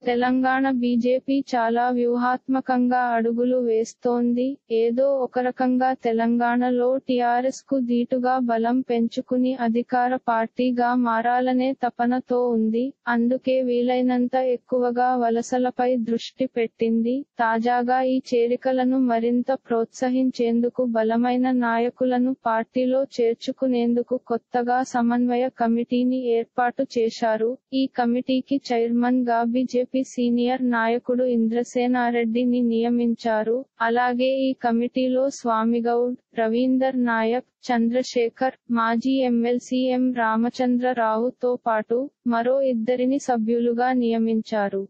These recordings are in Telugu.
తెలంగాణ బీజేపీ చాలా వ్యూహాత్మకంగా అడుగులు వేస్తోంది ఏదో ఒక రకంగా తెలంగాణలో టీఆర్ఎస్ కు దీటుగా బలం పెంచుకుని అధికార పార్టీగా మారాలనే తపనతో ఉంది అందుకే వీలైనంత ఎక్కువగా వలసలపై దృష్టి పెట్టింది తాజాగా ఈ చేరికలను మరింత ప్రోత్సహించేందుకు బలమైన నాయకులను పార్టీలో చేర్చుకునేందుకు కొత్తగా సమన్వయ కమిటీని ఏర్పాటు చేశారు ఈ కమిటీకి చైర్మన్ గా బీజేపీ సీనియర్ నాయకుడు ఇంద్రసేనారెడ్డిని నియమించారు అలాగే ఈ కమిటీలో స్వామిగౌడ్ రవీందర్ నాయక్ చంద్రశేఖర్ మాజీ ఎమ్మెల్సీ ఎం రామచంద్రరావుతో పాటు మరో ఇద్దరిని సభ్యులుగా నియమించారు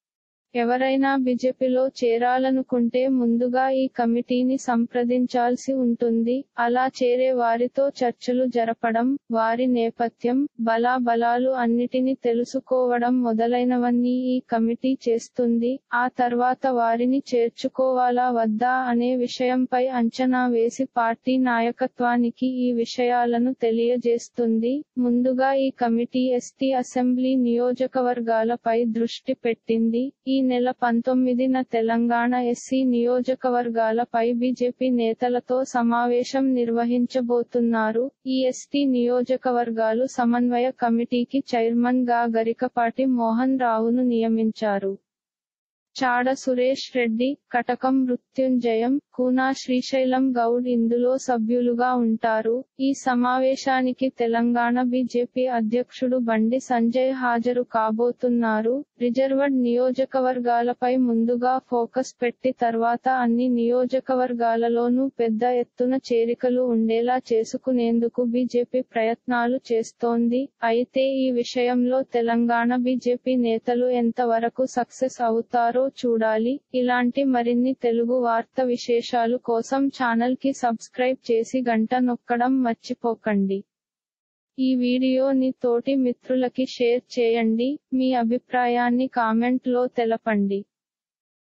ఎవరైనా బీజేపీలో చేరాలనుకుంటే ముందుగా ఈ కమిటీని సంప్రదించాల్సి ఉంటుంది అలా చేరే వారితో చర్చలు జరపడం వారి నేపథ్యం బలాబలాలు అన్నిటిని తెలుసుకోవడం మొదలైనవన్నీ ఈ కమిటీ చేస్తుంది ఆ తర్వాత వారిని చేర్చుకోవాలా వద్దా అనే విషయంపై అంచనా వేసి పార్టీ నాయకత్వానికి ఈ విషయాలను తెలియజేస్తుంది ముందుగా ఈ కమిటీ ఎస్టీ అసెంబ్లీ నియోజకవర్గాలపై దృష్టి పెట్టింది ఈ నెల పంతొమ్మిదిన తెలంగాణ ఎస్సీ నియోజకవర్గాలపై బీజేపీ నేతలతో సమావేశం నిర్వహించబోతున్నారు ఈ ఎస్టీ నియోజకవర్గాలు సమన్వయ కమిటీకి చైర్మన్ గా గరికపాటి మోహన్ రావును నియమించారు చాడ సురేష్ రెడ్డి కటకం మృత్యుంజయం కూనా శ్రీశైలం గౌడ్ ఇందులో సభ్యులుగా ఉంటారు ఈ సమావేశానికి తెలంగాణ బీజేపీ అధ్యక్షుడు బండి సంజయ్ హాజరు కాబోతున్నారు రిజర్వ్డ్ నియోజకవర్గాలపై ముందుగా ఫోకస్ పెట్టి తర్వాత అన్ని నియోజకవర్గాలలోనూ పెద్ద ఎత్తున చేరికలు ఉండేలా చేసుకునేందుకు బీజేపీ ప్రయత్నాలు చేస్తోంది అయితే ఈ విషయంలో తెలంగాణ బీజేపీ నేతలు ఎంతవరకు సక్సెస్ అవుతారో చూడాలి ఇలాంటి మరిన్ని తెలుగు వార్త విశేషాలు కోసం ఛానల్ కి సబ్స్క్రైబ్ చేసి గంట నొక్కడం మర్చిపోకండి ఈ వీడియోని తోటి మిత్రులకి షేర్ చేయండి మీ అభిప్రాయాన్ని కామెంట్ లో తెలపండి